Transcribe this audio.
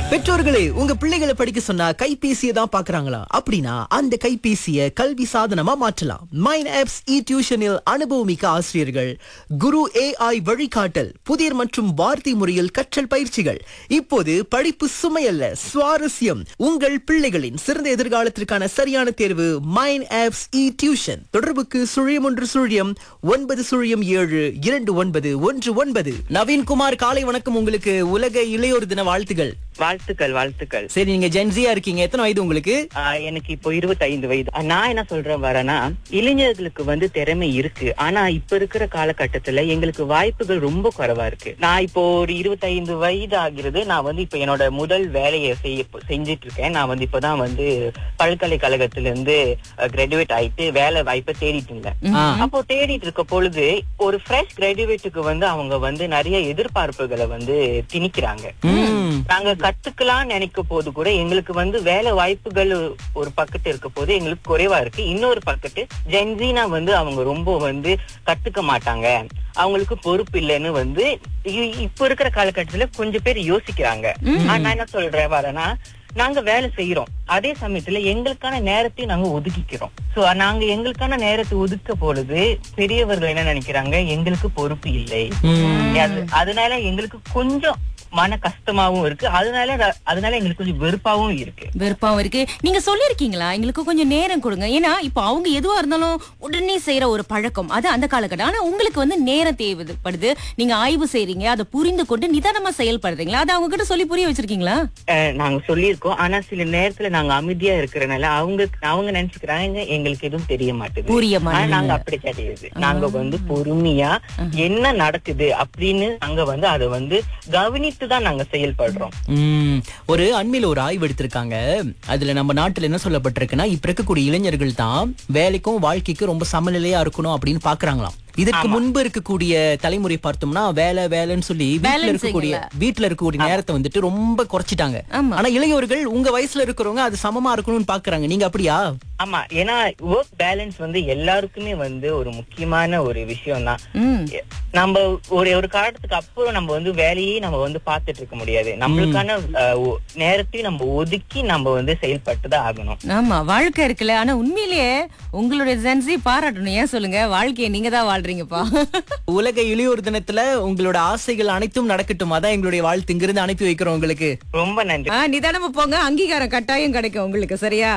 பெற்றோர்களே உங்க பிள்ளைகளை படிக்க சொன்னா கைபேசியை தான் பாக்குறாங்களா அப்படின்னா அந்த கைபேசியை கல்வி சாதனமா மாற்றலாம் மைன் ஆப்ஸ் இ டியூஷனில் அனுபவமிக்க ஆசிரியர்கள் குரு ஏஐ வழிகாட்டல் புதிர் மற்றும் வார்த்தை முறையில் கற்றல் பயிற்சிகள் இப்போது படிப்பு சுமையல்ல சுவாரஸ்யம் உங்கள் பிள்ளைகளின் சிறந்த எதிர்காலத்திற்கான சரியான தேர்வு மைன் ஆப்ஸ் இ டியூஷன் தொடர்புக்கு சுழியம் ஒன்று சுழியம் ஒன்பது சுழியம் ஏழு இரண்டு ஒன்பது ஒன்று ஒன்பது நவீன்குமார் காலை வணக்கம் உங்களுக்கு உலக இளையோர் தின வாழ்த்துகள் வாழ்த்துக்கள் வாழ்த்துக்கள் சரி நீங்க ஜென்சியா இருக்கீங்க எத்தனை வயது உங்களுக்கு ஆஹ் எனக்கு இப்போ இருபத்தைந்து வயது ஆஹ் நான் என்ன சொல்றேன் வரேன்னா இளைஞர்களுக்கு வந்து திறமை இருக்கு ஆனா இப்ப இருக்கிற காலகட்டத்துல எங்களுக்கு வாய்ப்புகள் ரொம்ப குறைவா இருக்கு நான் இப்போ ஒரு இருபத்தைந்து வயது ஆகிறது நான் வந்து இப்ப என்னோட முதல் வேலையை செய்ய செஞ்சிட்டு இருக்கேன் நான் வந்து இப்பதான் வந்து பல்கலைக்கழகத்துல இருந்து கிராஜுவேட் ஆயிட்டு வேலை வாய்ப்பை தேடிட்டு இருந்தேன் ஆ. அப்போ தேடிட்டு இருக்க பொழுது ஒரு ஃப்ரெஷ் கிராஜுவேட்டுக்கு வந்து அவங்க வந்து நிறைய எதிர்பார்ப்புகளை வந்து திணிக்கிறாங்க ம். நாங்க கத்துக்கலாம் நினைக்க போது கூட எங்களுக்கு வந்து வேலை வாய்ப்புகள் ஒரு பக்கத்து இருக்க போது எங்களுக்கு குறைவா இருக்கு இன்னொரு பக்கத்து ஜென்சினா வந்து அவங்க ரொம்ப வந்து கத்துக்க மாட்டாங்க அவங்களுக்கு பொறுப்பு இல்லைன்னு வந்து இ- இப்ப இருக்கிற காலகட்டத்துல கொஞ்சம் பேர் யோசிக்கிறாங்க ஆனா நான் என்ன சொல்றேன் வரேன்னா நாங்க வேலை செய்யறோம் அதே சமயத்துல எங்களுக்கான நேரத்தையும் நாங்க ஒதுக்கிக்கிறோம் சோ நாங்க எங்களுக்கான நேரத்தை ஒதுக்க பொழுது பெரியவர்கள் என்ன நினைக்கிறாங்க எங்களுக்கு பொறுப்பு இல்லை அது- அதனால எங்களுக்கு கொஞ்சம் மன கஷ்டமாவும் இருக்கு அதனால ர- அதனால எங்களுக்கு கொஞ்சம் வெறுப்பாவும் இருக்கு வெறுப்பாவும் இருக்கு நீங்க சொல்லிருக்கீங்களா எங்களுக்கு கொஞ்சம் நேரம் கொடுங்க ஏன்னா இப்ப அவங்க எதுவா இருந்தாலும் உடனே செய்யற ஒரு பழக்கம் அது அந்த காலகட்டம் ஆனா உங்களுக்கு வந்து நேரம் தேவைப்படுது நீங்க ஆய்வு செய்றீங்க அதை புரிந்து கொண்டு நிதானமா செயல்படுறீங்களா அதை அவங்க கிட்ட சொல்லி புரிய வச்சிருக்கீங்களா அஹ் நாங்க சொல்லியிருக்கோம் ஆனா சில நேரத்துல நாங்க அமைதியா இருக்கிறனால அவங்க அவங்க நினைச்சுக்கிறாங்க எங்களுக்கு எதுவும் தெரிய மாட்டேங்குது புரிய ஆனா மாட்டேங்குது. நாங்க அப்படி கிடையாது நாங்க வந்து பொறுமையா என்ன நடக்குது அப்படின்னு நாங்க வந்து அதை வந்து கவனித்து தான் நாங்க செயல்படுறோம் ம். ஒரு அண்மையில ஒரு ஆய்வு எடுத்திருக்காங்க அதுல நம்ம நாட்டுல என்ன சொல்லப்பட்டிருக்குன்னா இப்ப இருக்கக்கூடிய இளைஞர்கள் தான் வேலைக்கும் வாழ்க்கைக்கும் ரொம்ப சமநிலையா இருக்கணும் அப்படின்னு பாக்குறாங்களாம் இதற்கு முன்பு இருக்கக்கூடிய தலைமுறை பார்த்தோம்னா வேலை வேலைன்னு சொல்லி வீட்டுல Balancing இருக்கக்கூடிய வீட்டுல இருக்கக்கூடிய நேரத்தை வந்துட்டு ரொம்ப குறைச்சிட்டாங்க ஆமா. ஆனா இளையோர்கள் உங்க வயசுல இருக்கிறவங்க அது சமமா இருக்கணும்னு பாக்குறாங்க நீங்க அப்படியா ஆமா ஏன்னா ஒர்க் பேலன்ஸ் வந்து எல்லாருக்குமே வந்து ஒரு முக்கியமான ஒரு விஷயம் தான் ம் நம்ம ஒரு ஒரு காலத்துக்கு அப்புறம் நம்ம வந்து வேலையே நம்ம வந்து பார்த்துட்டு இருக்க முடியாது நம்மளுக்கான அஹ், ஒ- நேரத்தையும் நம்ம ஒதுக்கி நம்ம வந்து செயல்பட்டு தான் ஆகணும் ஆமா வாழ்க்கை இருக்குல்ல ஆனா உண்மையிலேயே உங்களுடைய ஜென்சி பாராட்டணும் ஏன் சொல்லுங்க வாழ்க்கையை நீங்க தான் வாழ்றீங்கப்பா உலக இளையோர் தினத்துல உங்களோட ஆசைகள் அனைத்தும் நடக்கட்டும் அதான் எங்களுடைய வாழ்த்து இங்கிருந்து அனுப்பி வைக்கிறோம் உங்களுக்கு ரொம்ப நன்றி ஆ, நிதானமா போங்க அங்கீகாரம் கட்டாயம் கிடைக்கும் உங்களுக்கு சரியா